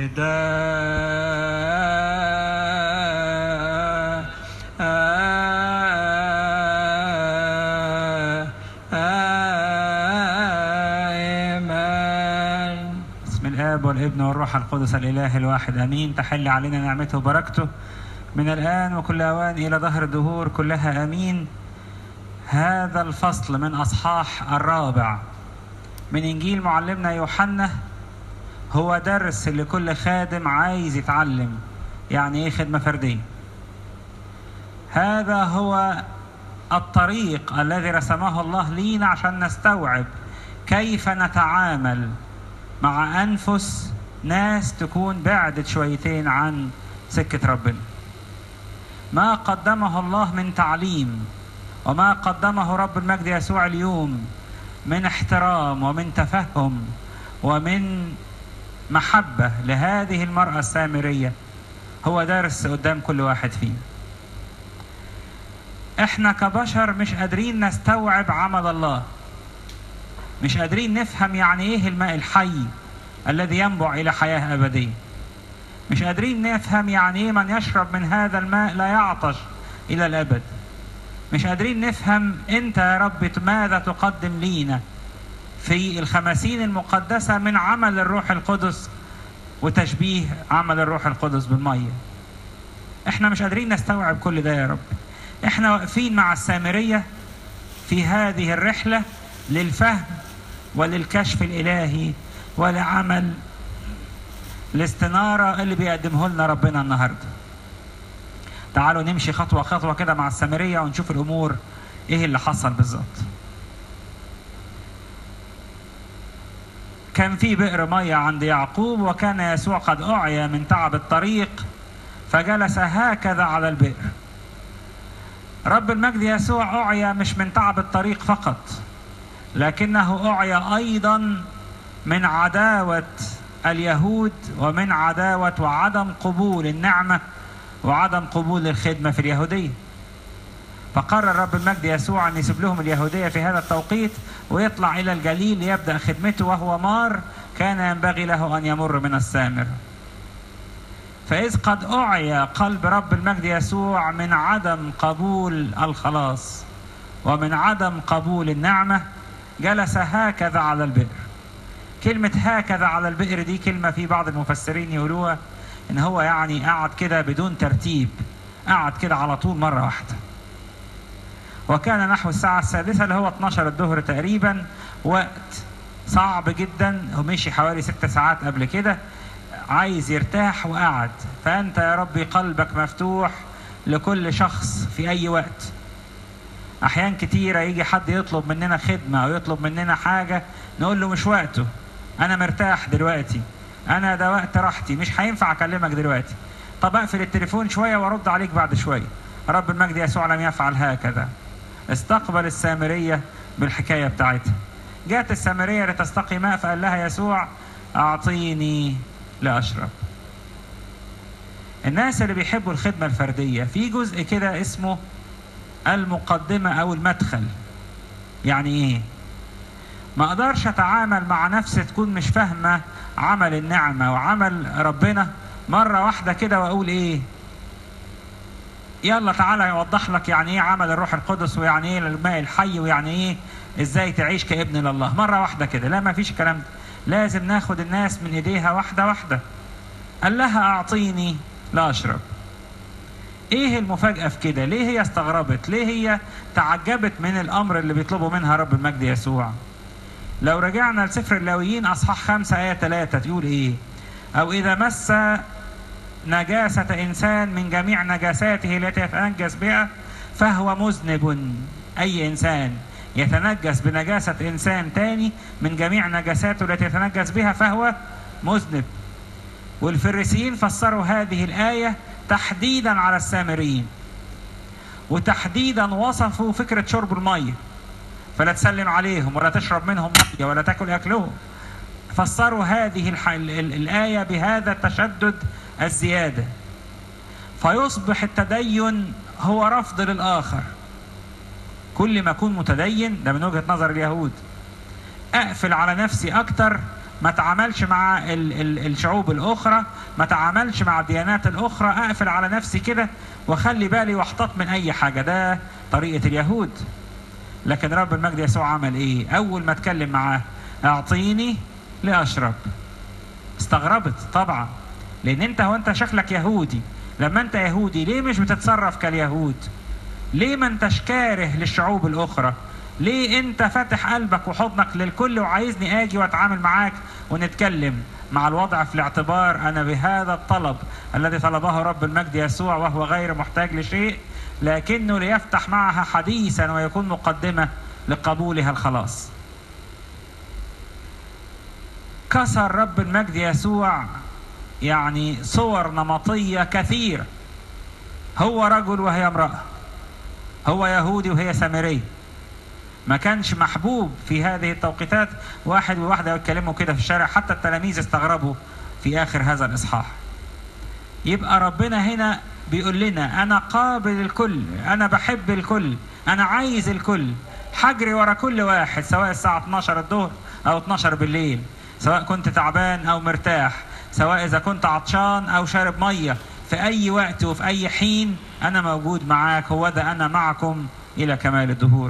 آمين بسم الآب والابن والروح القدس الإله الواحد أمين تحل علينا نعمته وبركته من الآن وكل أوان إلى ظهر الدهور كلها أمين هذا الفصل من أصحاح الرابع من إنجيل معلمنا يوحنا هو درس لكل خادم عايز يتعلم يعني إيه خدمة فردية هذا هو الطريق الذي رسمه الله لينا عشان نستوعب كيف نتعامل مع أنفس ناس تكون بعدت شويتين عن سكة ربنا ما قدمه الله من تعليم وما قدمه رب المجد يسوع اليوم من احترام ومن تفهم ومن محبة لهذه المرأة السامرية هو درس قدام كل واحد فينا احنا كبشر مش قادرين نستوعب عمل الله مش قادرين نفهم يعني ايه الماء الحي الذي ينبع الى حياه ابديه مش قادرين نفهم يعني ايه من يشرب من هذا الماء لا يعطش الى الابد مش قادرين نفهم انت يا رب ماذا تقدم لينا في الخمسين المقدسه من عمل الروح القدس وتشبيه عمل الروح القدس بالميه احنا مش قادرين نستوعب كل ده يا رب احنا واقفين مع السامريه في هذه الرحله للفهم وللكشف الالهي ولعمل الاستناره اللي بيقدمه لنا ربنا النهارده تعالوا نمشي خطوه خطوه كده مع السامريه ونشوف الامور ايه اللي حصل بالظبط كان في بئر ميه عند يعقوب وكان يسوع قد اعيا من تعب الطريق فجلس هكذا على البئر رب المجد يسوع اعيا مش من تعب الطريق فقط لكنه اعيا ايضا من عداوه اليهود ومن عداوه وعدم قبول النعمه وعدم قبول الخدمه في اليهوديه فقرر رب المجد يسوع ان يسيب لهم اليهوديه في هذا التوقيت ويطلع الى الجليل ليبدا خدمته وهو مار كان ينبغي له ان يمر من السامر فإذ قد أعيا قلب رب المجد يسوع من عدم قبول الخلاص ومن عدم قبول النعمة جلس هكذا على البئر كلمة هكذا على البئر دي كلمة في بعض المفسرين يقولوها إن هو يعني قعد كده بدون ترتيب قعد كده على طول مرة واحدة وكان نحو الساعة السادسة اللي هو 12 الظهر تقريبا وقت صعب جدا هو مشي حوالي ست ساعات قبل كده عايز يرتاح وقعد فأنت يا ربي قلبك مفتوح لكل شخص في أي وقت أحيان كتيرة يجي حد يطلب مننا خدمة أو يطلب مننا حاجة نقول له مش وقته أنا مرتاح دلوقتي أنا ده وقت راحتي مش هينفع أكلمك دلوقتي طب أقفل التليفون شوية وأرد عليك بعد شوية رب المجد يسوع لم يفعل هكذا استقبل السامرية بالحكاية بتاعتها جاءت السامرية لتستقي ماء فقال لها يسوع أعطيني لأشرب الناس اللي بيحبوا الخدمة الفردية في جزء كده اسمه المقدمة أو المدخل يعني إيه؟ ما أقدرش أتعامل مع نفس تكون مش فاهمة عمل النعمة وعمل ربنا مرة واحدة كده وأقول إيه؟ يلا تعالى أوضح لك يعني إيه عمل الروح القدس ويعني إيه الماء الحي ويعني إيه إزاي تعيش كابن لله مرة واحدة كده لا ما فيش الكلام ده لازم ناخد الناس من ايديها واحده واحده قال لها اعطيني لا اشرب ايه المفاجاه في كده ليه هي استغربت ليه هي تعجبت من الامر اللي بيطلبه منها رب المجد يسوع لو رجعنا لسفر اللاويين اصحاح خمسة آية ثلاثة تقول ايه او اذا مس نجاسة انسان من جميع نجاساته التي يتنجس بها فهو مذنب اي انسان يتنجس بنجاسة إنسان تاني من جميع نجاساته التي يتنجس بها فهو مذنب والفريسيين فسروا هذه الآية تحديدا على السامريين وتحديدا وصفوا فكرة شرب المية فلا تسلم عليهم ولا تشرب منهم مية ولا تاكل أكلهم فسروا هذه الح... ال... ال... الآية بهذا التشدد الزيادة فيصبح التدين هو رفض للآخر كل ما اكون متدين ده من وجهه نظر اليهود اقفل على نفسي اكتر ما تعاملش مع ال ال الشعوب الاخرى ما تعاملش مع الديانات الاخرى اقفل على نفسي كده واخلي بالي واحتاط من اي حاجه ده طريقه اليهود لكن رب المجد يسوع عمل ايه اول ما اتكلم معاه اعطيني لاشرب استغربت طبعا لان انت هو انت شكلك يهودي لما انت يهودي ليه مش بتتصرف كاليهود ليه ما انتش كاره للشعوب الاخرى ليه انت فاتح قلبك وحضنك للكل وعايزني اجي واتعامل معاك ونتكلم مع الوضع في الاعتبار انا بهذا الطلب الذي طلبه رب المجد يسوع وهو غير محتاج لشيء لكنه ليفتح معها حديثا ويكون مقدمه لقبولها الخلاص كسر رب المجد يسوع يعني صور نمطيه كثيره هو رجل وهي امراه هو يهودي وهي سامريه ما كانش محبوب في هذه التوقيتات واحد وواحده يتكلموا كده في الشارع حتى التلاميذ استغربوا في اخر هذا الاصحاح يبقى ربنا هنا بيقول لنا انا قابل الكل انا بحب الكل انا عايز الكل حجري ورا كل واحد سواء الساعه 12 الظهر او 12 بالليل سواء كنت تعبان او مرتاح سواء اذا كنت عطشان او شارب ميه في اي وقت وفي اي حين انا موجود معاك هو ده انا معكم الى كمال الدهور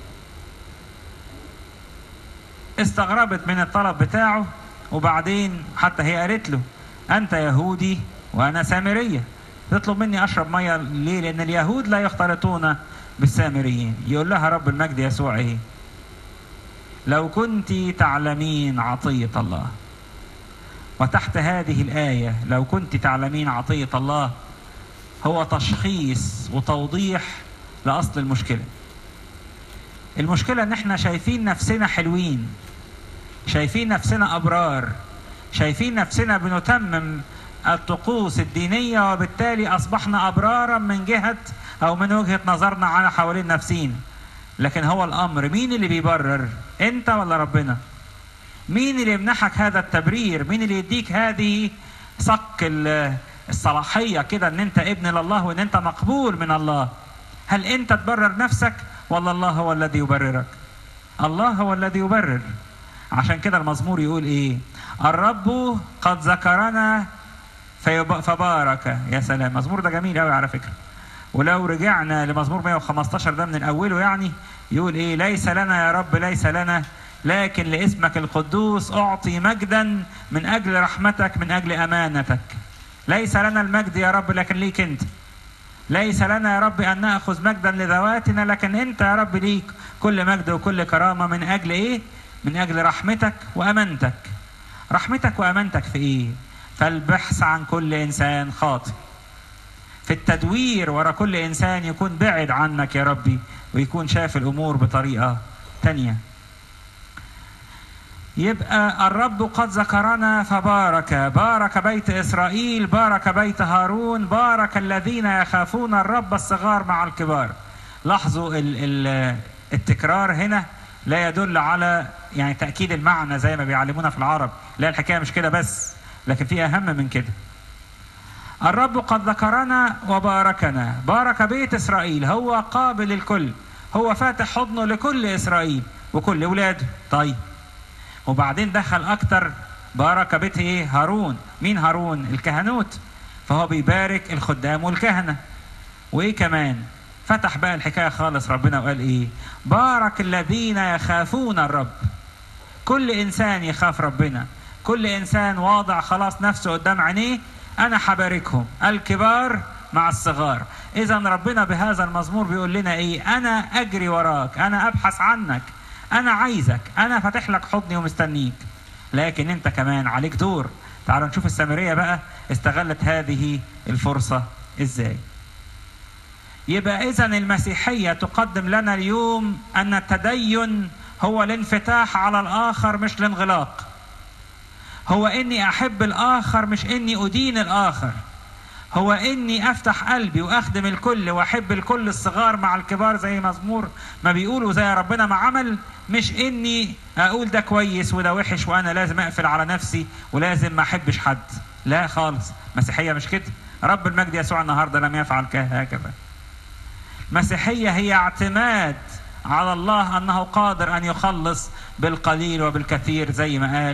استغربت من الطلب بتاعه وبعدين حتى هي قالت له انت يهودي وانا سامريه تطلب مني اشرب ميه ليه لان اليهود لا يختلطون بالسامريين يقول لها رب المجد يسوع ايه لو كنت تعلمين عطيه الله وتحت هذه الايه لو كنت تعلمين عطيه الله هو تشخيص وتوضيح لاصل المشكله المشكله ان احنا شايفين نفسنا حلوين شايفين نفسنا ابرار شايفين نفسنا بنتمم الطقوس الدينيه وبالتالي اصبحنا ابرارا من جهه او من وجهه نظرنا على حوالين نفسين لكن هو الامر مين اللي بيبرر انت ولا ربنا مين اللي يمنحك هذا التبرير مين اللي يديك هذه صك الصلاحيه كده ان انت ابن لله وان انت مقبول من الله هل انت تبرر نفسك ولا الله هو الذي يبررك الله هو الذي يبرر عشان كده المزمور يقول ايه الرب قد ذكرنا فيب... فبارك يا سلام المزمور ده جميل قوي على فكره ولو رجعنا لمزمور 115 ده من اوله يعني يقول ايه ليس لنا يا رب ليس لنا لكن لاسمك القدوس اعطي مجدا من اجل رحمتك من اجل امانتك ليس لنا المجد يا رب لكن ليك انت ليس لنا يا رب ان ناخذ مجدا لذواتنا لكن انت يا رب ليك كل مجد وكل كرامه من اجل ايه من اجل رحمتك وامانتك رحمتك وامانتك في ايه فالبحث عن كل انسان خاطئ في التدوير ورا كل انسان يكون بعد عنك يا ربي ويكون شاف الامور بطريقه تانيه يبقى الرب قد ذكرنا فبارك بارك بيت اسرائيل بارك بيت هارون بارك الذين يخافون الرب الصغار مع الكبار لاحظوا ال ال التكرار هنا لا يدل على يعني تاكيد المعنى زي ما بيعلمونا في العرب لا الحكايه مش كده بس لكن في اهم من كده الرب قد ذكرنا وباركنا بارك بيت اسرائيل هو قابل الكل هو فاتح حضنه لكل اسرائيل وكل اولاده طيب وبعدين دخل اكتر بارك بيت ايه هارون مين هارون الكهنوت فهو بيبارك الخدام والكهنه وايه كمان فتح بقى الحكايه خالص ربنا وقال ايه بارك الذين يخافون الرب كل انسان يخاف ربنا كل انسان واضع خلاص نفسه قدام عينيه انا حباركهم الكبار مع الصغار اذا ربنا بهذا المزمور بيقول لنا ايه انا اجري وراك انا ابحث عنك انا عايزك انا فاتح لك حضني ومستنيك لكن انت كمان عليك دور تعالوا نشوف السامريه بقى استغلت هذه الفرصه ازاي يبقى اذا المسيحيه تقدم لنا اليوم ان التدين هو الانفتاح على الاخر مش الانغلاق هو اني احب الاخر مش اني ادين الاخر هو اني افتح قلبي واخدم الكل واحب الكل الصغار مع الكبار زي مزمور ما بيقولوا زي ربنا ما عمل مش اني اقول ده كويس وده وحش وانا لازم اقفل على نفسي ولازم ما احبش حد لا خالص مسيحيه مش كده رب المجد يسوع النهارده لم يفعل هكذا مسيحيه هي اعتماد على الله انه قادر ان يخلص بالقليل وبالكثير زي ما قال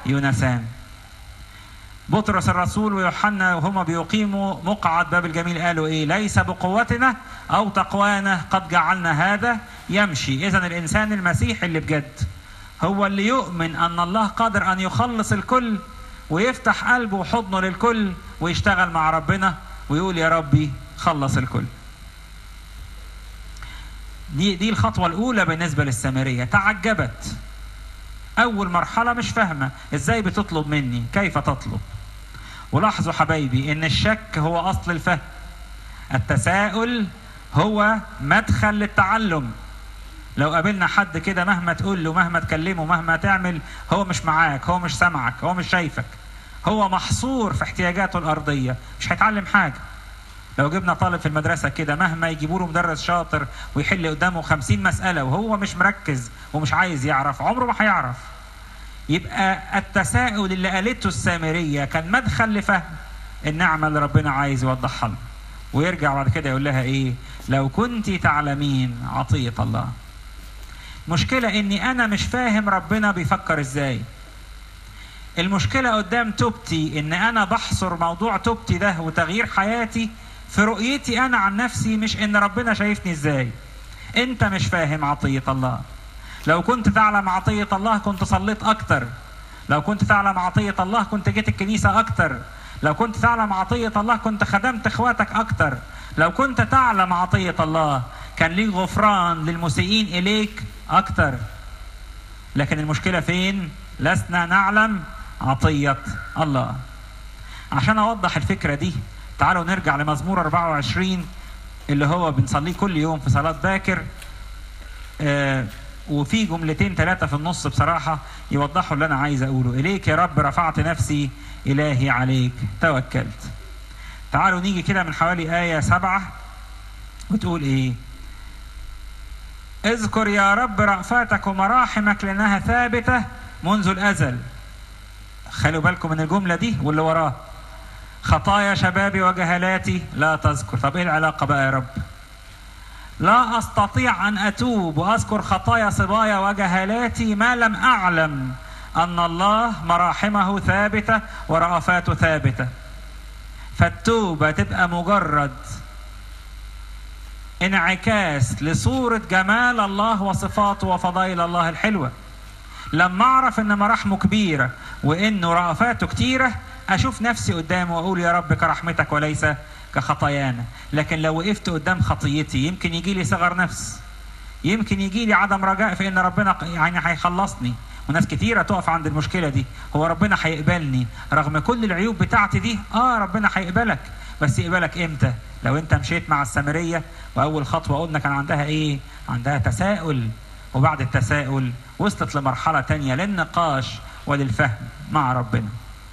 يونسان بطرس الرسول ويوحنا وهما بيقيموا مقعد باب الجميل قالوا ايه ليس بقوتنا او تقوانا قد جعلنا هذا يمشي اذا الانسان المسيحي اللي بجد هو اللي يؤمن ان الله قادر ان يخلص الكل ويفتح قلبه وحضنه للكل ويشتغل مع ربنا ويقول يا ربي خلص الكل دي دي الخطوه الاولى بالنسبه للسامريه تعجبت اول مرحله مش فاهمه ازاي بتطلب مني كيف تطلب ولاحظوا حبايبي ان الشك هو اصل الفهم التساؤل هو مدخل للتعلم لو قابلنا حد كده مهما تقول له مهما تكلمه مهما تعمل هو مش معاك هو مش سامعك هو مش شايفك هو محصور في احتياجاته الارضيه مش هيتعلم حاجه لو جبنا طالب في المدرسة كده مهما يجيبوا له مدرس شاطر ويحل قدامه خمسين مسألة وهو مش مركز ومش عايز يعرف عمره ما هيعرف يبقى التساؤل اللي قالته السامرية كان مدخل لفهم النعمة اللي ربنا عايز يوضحها لنا ويرجع بعد كده يقول لها ايه لو كنت تعلمين عطية الله مشكلة اني انا مش فاهم ربنا بيفكر ازاي المشكلة قدام توبتي ان انا بحصر موضوع توبتي ده وتغيير حياتي في رؤيتي انا عن نفسي مش ان ربنا شايفني ازاي انت مش فاهم عطية الله لو كنت تعلم عطية الله كنت صليت اكتر لو كنت تعلم عطية الله كنت جيت الكنيسة اكتر لو كنت تعلم عطية الله كنت خدمت اخواتك اكتر لو كنت تعلم عطية الله كان ليك غفران للمسيئين اليك اكتر لكن المشكلة فين لسنا نعلم عطية الله عشان اوضح الفكرة دي تعالوا نرجع لمزمور 24 اللي هو بنصليه كل يوم في صلاة باكر آه وفي جملتين ثلاثة في النص بصراحة يوضحوا اللي أنا عايز أقوله إليك يا رب رفعت نفسي إلهي عليك توكلت تعالوا نيجي كده من حوالي آية سبعة وتقول إيه اذكر يا رب رأفاتك ومراحمك لأنها ثابتة منذ الأزل خلوا بالكم من الجملة دي واللي وراها خطايا شبابي وجهالاتي لا تذكر طب ايه العلاقة بقى يا رب لا استطيع ان اتوب واذكر خطايا صبايا وجهالاتي ما لم اعلم ان الله مراحمه ثابتة ورأفاته ثابتة فالتوبة تبقى مجرد انعكاس لصورة جمال الله وصفاته وفضائل الله الحلوة لما اعرف ان مراحمه كبيرة وانه رأفاته كتيرة اشوف نفسي قدامه واقول يا رب كرحمتك وليس كخطايانا لكن لو وقفت قدام خطيتي يمكن يجي لي صغر نفس يمكن يجي لي عدم رجاء في ان ربنا يعني هيخلصني وناس كتيرة تقف عند المشكلة دي هو ربنا هيقبلني رغم كل العيوب بتاعتي دي اه ربنا هيقبلك بس يقبلك امتى لو انت مشيت مع السامرية واول خطوة قلنا كان عندها ايه عندها تساؤل وبعد التساؤل وصلت لمرحلة تانية للنقاش وللفهم مع ربنا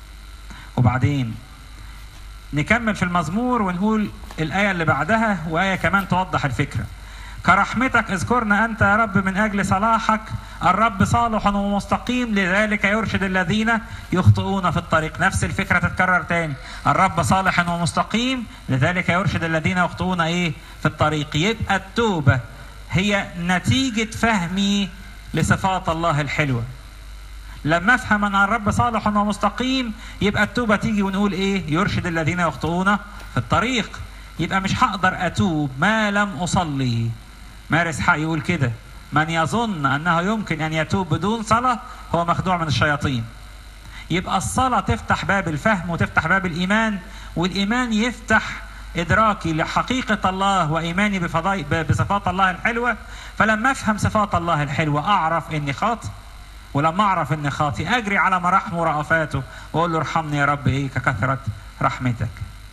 وبعدين نكمل في المزمور ونقول الآية اللي بعدها وآية كمان توضح الفكرة كرحمتك اذكرنا أنت يا رب من أجل صلاحك الرب صالح ومستقيم لذلك يرشد الذين يخطئون في الطريق نفس الفكرة تتكرر تاني الرب صالح ومستقيم لذلك يرشد الذين يخطئون إيه في الطريق يبقى التوبة هي نتيجة فهمي لصفات الله الحلوة لما افهم ان الرب صالح ومستقيم يبقى التوبه تيجي ونقول ايه يرشد الذين يخطئون في الطريق يبقى مش هقدر اتوب ما لم اصلي مارس حق يقول كده من يظن انه يمكن ان يتوب بدون صلاه هو مخدوع من الشياطين يبقى الصلاه تفتح باب الفهم وتفتح باب الايمان والايمان يفتح ادراكي لحقيقه الله وايماني بفضاي بصفات الله الحلوه فلما افهم صفات الله الحلوه اعرف اني خاطئ ولما اعرف اني خاطئ اجري على مراحمه ورأفاته واقول له ارحمني يا رب ايه ككثره رحمتك.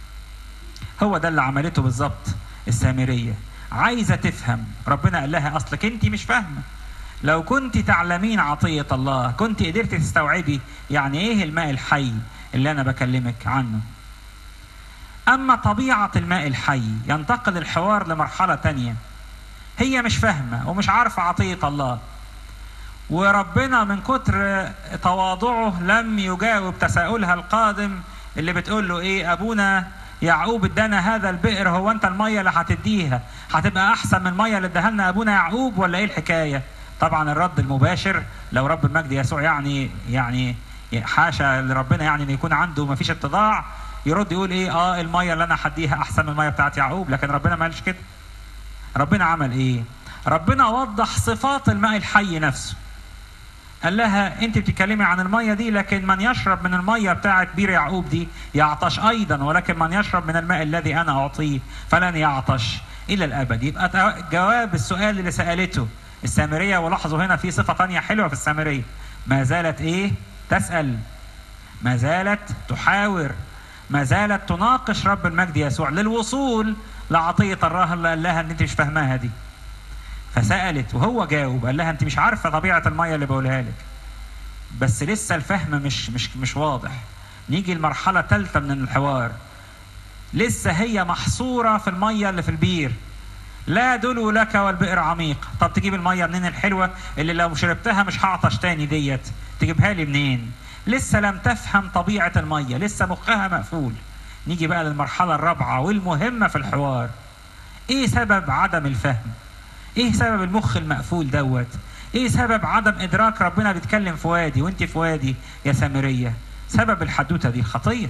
هو ده اللي عملته بالظبط السامريه عايزه تفهم ربنا قال لها اصلك انت مش فاهمه لو كنت تعلمين عطيه الله كنت قدرت تستوعبي يعني ايه الماء الحي اللي انا بكلمك عنه. اما طبيعه الماء الحي ينتقل الحوار لمرحله تانية هي مش فاهمه ومش عارفه عطيه الله وربنا من كتر تواضعه لم يجاوب تساؤلها القادم اللي بتقول له ايه ابونا يعقوب ادانا هذا البئر هو انت الميه اللي هتديها هتبقى احسن من الميه اللي اداها لنا ابونا يعقوب ولا ايه الحكايه طبعا الرد المباشر لو رب المجد يسوع يعني يعني حاشا لربنا يعني ان يكون عنده ما فيش اتضاع يرد يقول ايه اه الميه اللي انا هديها احسن من الميه بتاعت يعقوب لكن ربنا ما قالش كده ربنا عمل ايه ربنا وضح صفات الماء الحي نفسه قال لها انت بتتكلمي عن الميه دي لكن من يشرب من الميه بتاعه بير يعقوب دي يعطش ايضا ولكن من يشرب من الماء الذي انا اعطيه فلن يعطش الى الابد يبقى جواب السؤال اللي سالته السامريه ولاحظوا هنا في صفه ثانيه حلوه في السامريه ما زالت ايه تسال ما زالت تحاور ما زالت تناقش رب المجد يسوع للوصول لعطيه الله اللي قال لها ان انت مش فاهماها دي فسالت وهو جاوب قال لها انت مش عارفه طبيعه الميه اللي بقولها لك بس لسه الفهم مش مش مش واضح نيجي المرحله الثالثه من الحوار لسه هي محصوره في الميه اللي في البير لا دلو لك والبئر عميق طب تجيب الميه منين الحلوه اللي لو شربتها مش هعطش تاني ديت تجيبها لي منين لسه لم تفهم طبيعه الميه لسه مخها مقفول نيجي بقى للمرحله الرابعه والمهمه في الحوار ايه سبب عدم الفهم ايه سبب المخ المقفول دوت ايه سبب عدم ادراك ربنا بيتكلم في وادي وانت في وادي يا سامريه سبب الحدوته دي الخطيه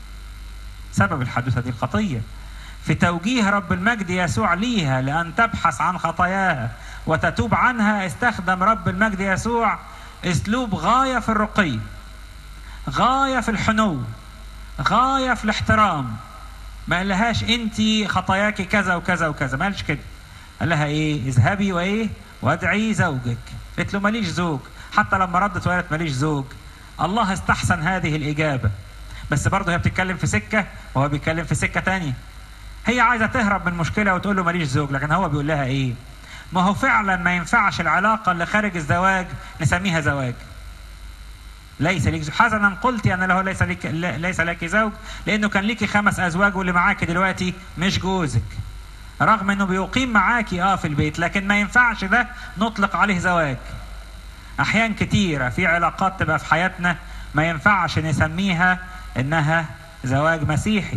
سبب الحدوته دي الخطيه في توجيه رب المجد يسوع ليها لان تبحث عن خطاياها وتتوب عنها استخدم رب المجد يسوع اسلوب غايه في الرقي غايه في الحنو غايه في الاحترام ما قالهاش انت خطاياك كذا وكذا وكذا ما قالش كده قال لها ايه اذهبي وايه وادعي زوجك قلت له ماليش زوج حتى لما ردت وقالت ماليش زوج الله استحسن هذه الاجابه بس برضه هي بتتكلم في سكه وهو بيتكلم في سكه تانية هي عايزه تهرب من مشكله وتقول له ماليش زوج لكن هو بيقول لها ايه ما هو فعلا ما ينفعش العلاقه اللي خارج الزواج نسميها زواج ليس لك حسنا قلت ان له ليس لك ليس لك زوج لانه كان ليكي خمس ازواج واللي معاكي دلوقتي مش جوزك رغم انه بيقيم معاكي اه في البيت لكن ما ينفعش ده نطلق عليه زواج احيان كتيرة في علاقات تبقى في حياتنا ما ينفعش نسميها انها زواج مسيحي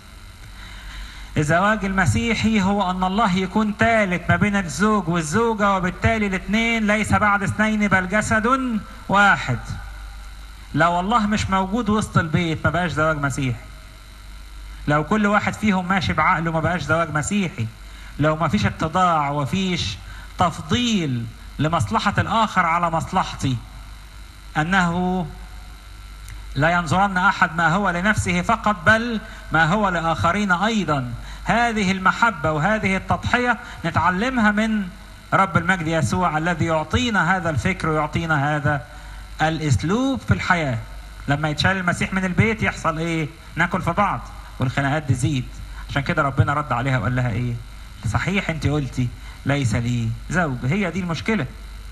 الزواج المسيحي هو ان الله يكون ثالث ما بين الزوج والزوجة وبالتالي الاثنين ليس بعد اثنين بل جسد واحد لو الله مش موجود وسط البيت ما بقاش زواج مسيحي لو كل واحد فيهم ماشي بعقله ما بقاش زواج مسيحي لو ما فيش اتضاع وفيش تفضيل لمصلحة الآخر على مصلحتي أنه لا ينظرن أحد ما هو لنفسه فقط بل ما هو لآخرين أيضا هذه المحبة وهذه التضحية نتعلمها من رب المجد يسوع الذي يعطينا هذا الفكر ويعطينا هذا الاسلوب في الحياه لما يتشال المسيح من البيت يحصل ايه ناكل في بعض والخناقات تزيد عشان كده ربنا رد عليها وقال لها ايه صحيح انت قلتي ليس لي زوج هي دي المشكله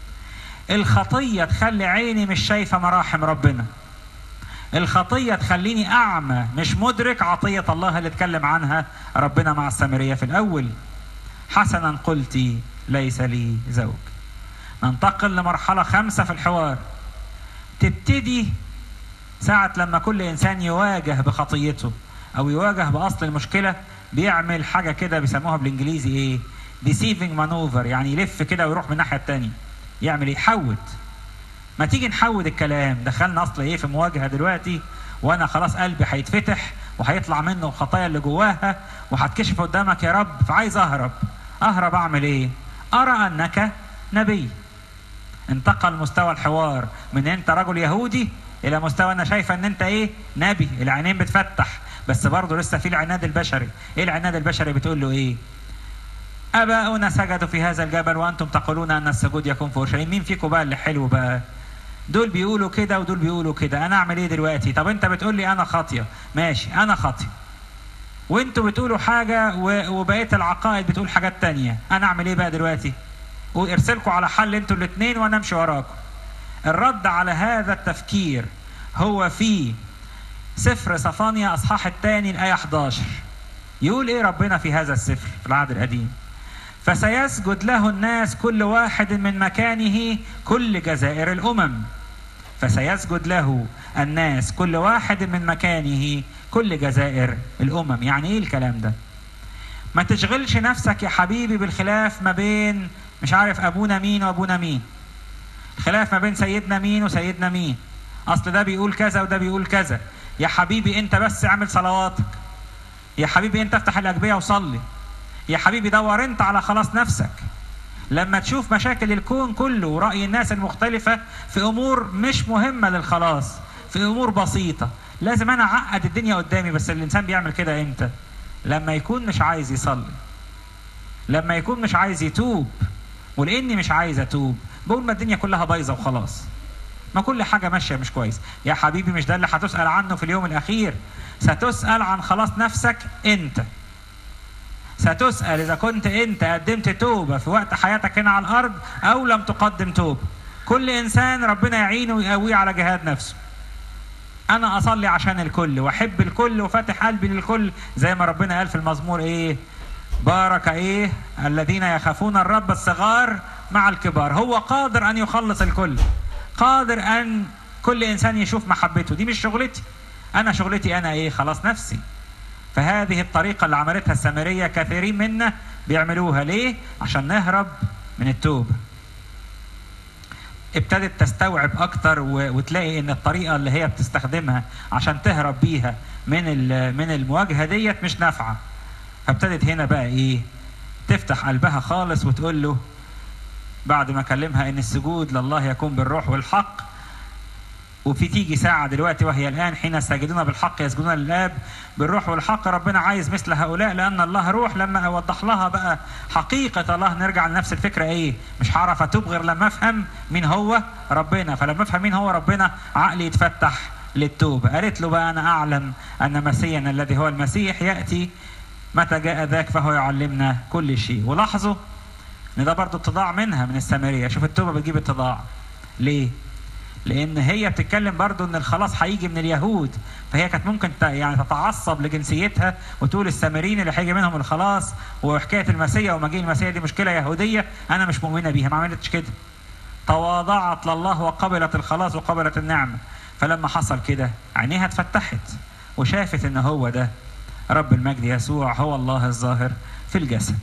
الخطيه تخلي عيني مش شايفه مراحم ربنا الخطيه تخليني اعمى مش مدرك عطيه الله اللي اتكلم عنها ربنا مع السامريه في الاول حسنا قلتي ليس لي زوج ننتقل لمرحله خمسه في الحوار تبتدي ساعة لما كل إنسان يواجه بخطيته أو يواجه بأصل المشكلة بيعمل حاجة كده بيسموها بالإنجليزي إيه؟ deceiving maneuver يعني يلف كده ويروح من الناحية التانية يعمل إيه؟ يحود ما تيجي نحود الكلام دخلنا أصل إيه في مواجهة دلوقتي وأنا خلاص قلبي هيتفتح وهيطلع منه الخطايا اللي جواها وهتكشف قدامك يا رب فعايز أهرب أهرب أعمل إيه؟ أرى أنك نبي انتقل مستوى الحوار من انت رجل يهودي الى مستوى انا شايفه ان انت ايه نبي العينين بتفتح بس برضه لسه في العناد البشري ايه العناد البشري بتقول له ايه اباؤنا سجدوا في هذا الجبل وانتم تقولون ان السجود يكون في اورشليم مين فيكم بقى اللي حلو بقى دول بيقولوا كده ودول بيقولوا كده انا اعمل ايه دلوقتي طب انت بتقول لي انا خاطيه ماشي انا خاطي وانتوا بتقولوا حاجه وبقيه العقائد بتقول حاجات تانية انا اعمل ايه بقى دلوقتي وارسلكم على حل انتوا الاثنين وانا امشي وراكم الرد على هذا التفكير هو في سفر صفانيا اصحاح الثاني الايه 11 يقول ايه ربنا في هذا السفر في العهد القديم فسيسجد له الناس كل واحد من مكانه كل جزائر الامم فسيسجد له الناس كل واحد من مكانه كل جزائر الامم يعني ايه الكلام ده ما تشغلش نفسك يا حبيبي بالخلاف ما بين مش عارف ابونا مين وابونا مين خلاف ما بين سيدنا مين وسيدنا مين اصل ده بيقول كذا وده بيقول كذا يا حبيبي انت بس اعمل صلواتك يا حبيبي انت افتح الاجبيه وصلي يا حبيبي دور انت على خلاص نفسك لما تشوف مشاكل الكون كله ورأي الناس المختلفة في أمور مش مهمة للخلاص في أمور بسيطة لازم أنا أعقد الدنيا قدامي بس الإنسان بيعمل كده إمتى لما يكون مش عايز يصلي لما يكون مش عايز يتوب ولاني مش عايز اتوب بقول ما الدنيا كلها بايظه وخلاص ما كل حاجه ماشيه مش كويس يا حبيبي مش ده اللي هتسال عنه في اليوم الاخير ستسال عن خلاص نفسك انت ستسال اذا كنت انت قدمت توبه في وقت حياتك هنا على الارض او لم تقدم توبه كل انسان ربنا يعينه ويقويه على جهاد نفسه انا اصلي عشان الكل واحب الكل وفاتح قلبي للكل زي ما ربنا قال في المزمور ايه بارك ايه الذين يخافون الرب الصغار مع الكبار هو قادر ان يخلص الكل قادر ان كل انسان يشوف محبته دي مش شغلتي انا شغلتي انا ايه خلاص نفسي فهذه الطريقة اللي عملتها السامرية كثيرين منا بيعملوها ليه عشان نهرب من التوبة ابتدت تستوعب اكتر وتلاقي ان الطريقة اللي هي بتستخدمها عشان تهرب بيها من من المواجهة ديت مش نافعة فابتدت هنا بقى ايه تفتح قلبها خالص وتقول له بعد ما كلمها ان السجود لله يكون بالروح والحق وفي تيجي ساعة دلوقتي وهي الآن حين يستجدون بالحق يسجدون للآب بالروح والحق ربنا عايز مثل هؤلاء لأن الله روح لما أوضح لها بقى حقيقة الله نرجع لنفس الفكرة إيه مش هعرف أتوب غير لما أفهم مين هو ربنا فلما أفهم مين هو ربنا عقلي يتفتح للتوبة قالت له بقى أنا أعلم أن مسيحنا الذي هو المسيح يأتي متى جاء ذاك فهو يعلمنا كل شيء ولاحظوا ان ده برضه اتضاع منها من السامريه شوف التوبه بتجيب اتضاع ليه لان هي بتتكلم برضه ان الخلاص هيجي من اليهود فهي كانت ممكن يعني تتعصب لجنسيتها وتقول السامريين اللي هيجي منهم الخلاص وحكايه المسيح ومجيء المسيح دي مشكله يهوديه انا مش مؤمنه بيها ما عملتش كده تواضعت لله وقبلت الخلاص وقبلت النعمه فلما حصل كده عينيها اتفتحت وشافت ان هو ده رب المجد يسوع هو الله الظاهر في الجسد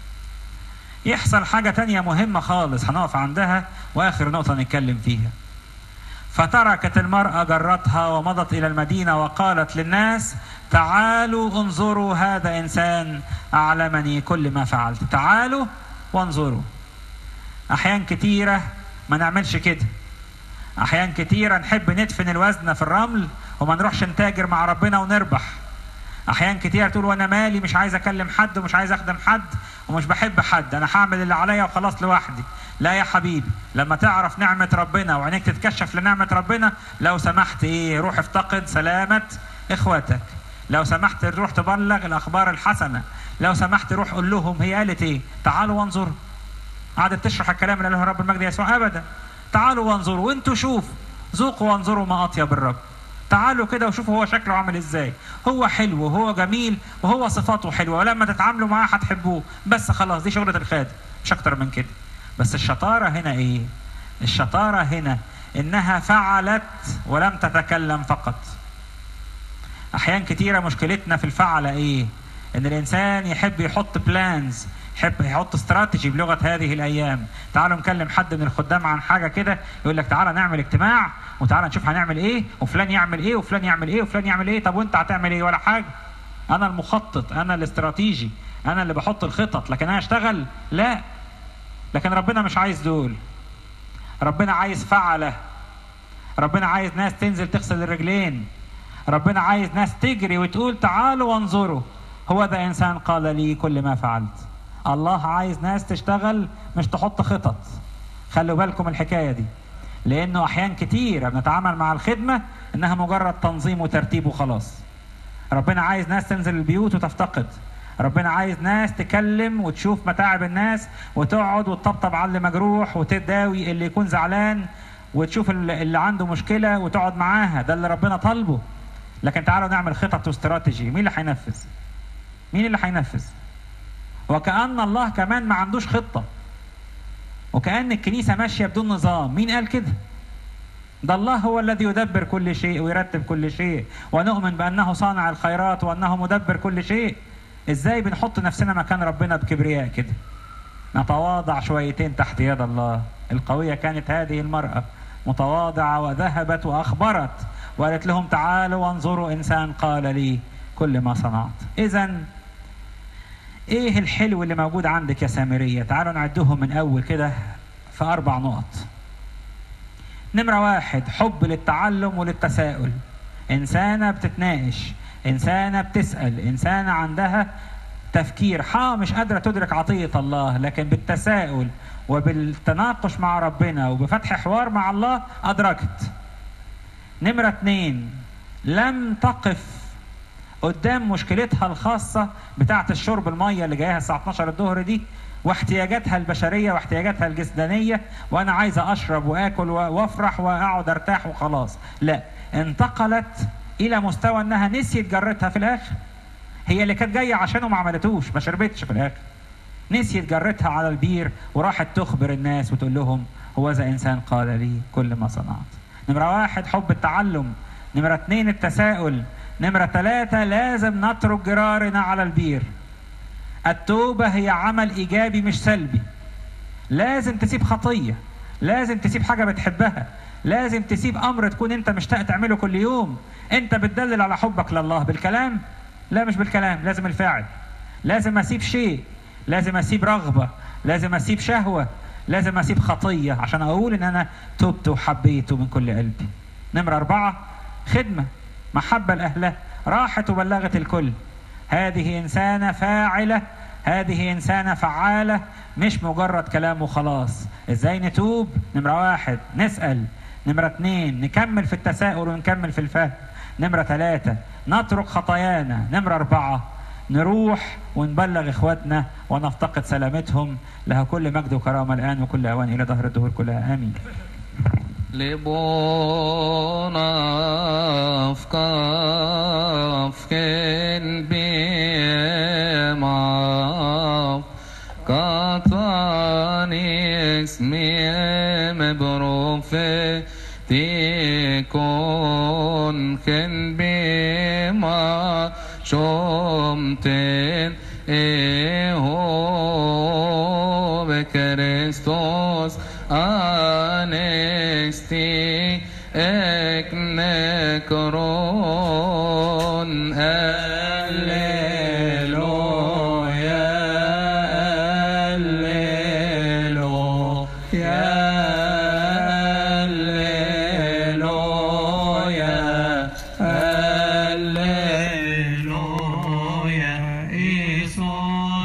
يحصل حاجة تانية مهمة خالص هنقف عندها وآخر نقطة نتكلم فيها فتركت المرأة جرتها ومضت إلى المدينة وقالت للناس تعالوا انظروا هذا إنسان أعلمني كل ما فعلت تعالوا وانظروا أحيان كتيرة ما نعملش كده أحيان كتيرة نحب ندفن الوزن في الرمل وما نروحش نتاجر مع ربنا ونربح احيان كتير تقول وانا مالي مش عايز اكلم حد ومش عايز اخدم حد ومش بحب حد انا هعمل اللي عليا وخلاص لوحدي لا يا حبيبي لما تعرف نعمة ربنا وعينيك تتكشف لنعمة ربنا لو سمحت ايه روح افتقد سلامة اخواتك لو سمحت روح تبلغ الاخبار الحسنة لو سمحت روح قول لهم هي قالت ايه تعالوا وانظروا قعدت تشرح الكلام اللي قاله رب المجد يسوع ابدا تعالوا وانظروا وانتوا شوفوا ذوقوا وانظروا ما اطيب الرب تعالوا كده وشوفوا هو شكله عامل ازاي هو حلو وهو جميل وهو صفاته حلوه ولما تتعاملوا معاه هتحبوه بس خلاص دي شغله الخادم مش اكتر من كده بس الشطاره هنا ايه الشطاره هنا انها فعلت ولم تتكلم فقط احيان كتيره مشكلتنا في الفعل ايه ان الانسان يحب يحط بلانز يحب يحط استراتيجي بلغه هذه الايام تعالوا نكلم حد من الخدام عن حاجه كده يقول لك تعالى نعمل اجتماع وتعالى نشوف هنعمل ايه وفلان يعمل ايه وفلان يعمل ايه وفلان يعمل ايه طب وانت هتعمل ايه ولا حاجه انا المخطط انا الاستراتيجي انا اللي بحط الخطط لكن انا اشتغل لا لكن ربنا مش عايز دول ربنا عايز فعله ربنا عايز ناس تنزل تغسل الرجلين ربنا عايز ناس تجري وتقول تعالوا وانظروا هو ده انسان قال لي كل ما فعلت الله عايز ناس تشتغل مش تحط خطط خلوا بالكم الحكايه دي لانه احيان كتير بنتعامل مع الخدمه انها مجرد تنظيم وترتيب وخلاص ربنا عايز ناس تنزل البيوت وتفتقد ربنا عايز ناس تكلم وتشوف متاعب الناس وتقعد وتطبطب على اللي مجروح وتداوي اللي يكون زعلان وتشوف اللي عنده مشكله وتقعد معاها ده اللي ربنا طالبه لكن تعالوا نعمل خطط واستراتيجي مين اللي هينفذ مين اللي هينفذ وكأن الله كمان ما عندوش خطة وكأن الكنيسة ماشية بدون نظام مين قال كده ده الله هو الذي يدبر كل شيء ويرتب كل شيء ونؤمن بأنه صانع الخيرات وأنه مدبر كل شيء ازاي بنحط نفسنا مكان ربنا بكبرياء كده نتواضع شويتين تحت يد الله القوية كانت هذه المرأة متواضعة وذهبت وأخبرت وقالت لهم تعالوا وانظروا إنسان قال لي كل ما صنعت إذا إيه الحلو اللي موجود عندك يا سامرية تعالوا نعدهم من أول كده في أربع نقط نمرة واحد حب للتعلم وللتساؤل إنسانة بتتناقش إنسانة بتسأل إنسانة عندها تفكير حا مش قادرة تدرك عطية الله لكن بالتساؤل وبالتناقش مع ربنا وبفتح حوار مع الله أدركت نمرة اتنين لم تقف قدام مشكلتها الخاصة بتاعة الشرب المية اللي جايها الساعة 12 الظهر دي واحتياجاتها البشرية واحتياجاتها الجسدانية وأنا عايزة أشرب وآكل وأفرح وأقعد أرتاح وخلاص لا انتقلت إلى مستوى أنها نسيت جرتها في الآخر هي اللي كانت جاية عشانه ما عملتوش ما شربتش في الآخر نسيت جرتها على البير وراحت تخبر الناس وتقول لهم هو ذا إنسان قال لي كل ما صنعت نمرة واحد حب التعلم نمرة اتنين التساؤل نمرة ثلاثة لازم نترك جرارنا على البير التوبة هي عمل إيجابي مش سلبي لازم تسيب خطية لازم تسيب حاجة بتحبها لازم تسيب أمر تكون أنت مشتاق تعمله كل يوم أنت بتدلل على حبك لله بالكلام لا مش بالكلام لازم الفعل لازم أسيب شيء لازم أسيب رغبة لازم أسيب شهوة لازم أسيب خطية عشان أقول إن أنا تبت وحبيته من كل قلبي نمرة أربعة خدمة محبة لأهلها راحت وبلغت الكل هذه إنسانة فاعلة هذه إنسانة فعالة مش مجرد كلام وخلاص إزاي نتوب نمرة واحد نسأل نمرة اتنين نكمل في التساؤل ونكمل في الفهم نمرة ثلاثة نترك خطايانا نمرة أربعة نروح ونبلغ إخواتنا ونفتقد سلامتهم لها كل مجد وكرامة الآن وكل أوان إلى ظهر الدهور كلها آمين لبونا فكافكن بيماف قطاني اسمي مبروفي تكون كن بما شمتن إيهو بكريستوس أنستي إك نكرو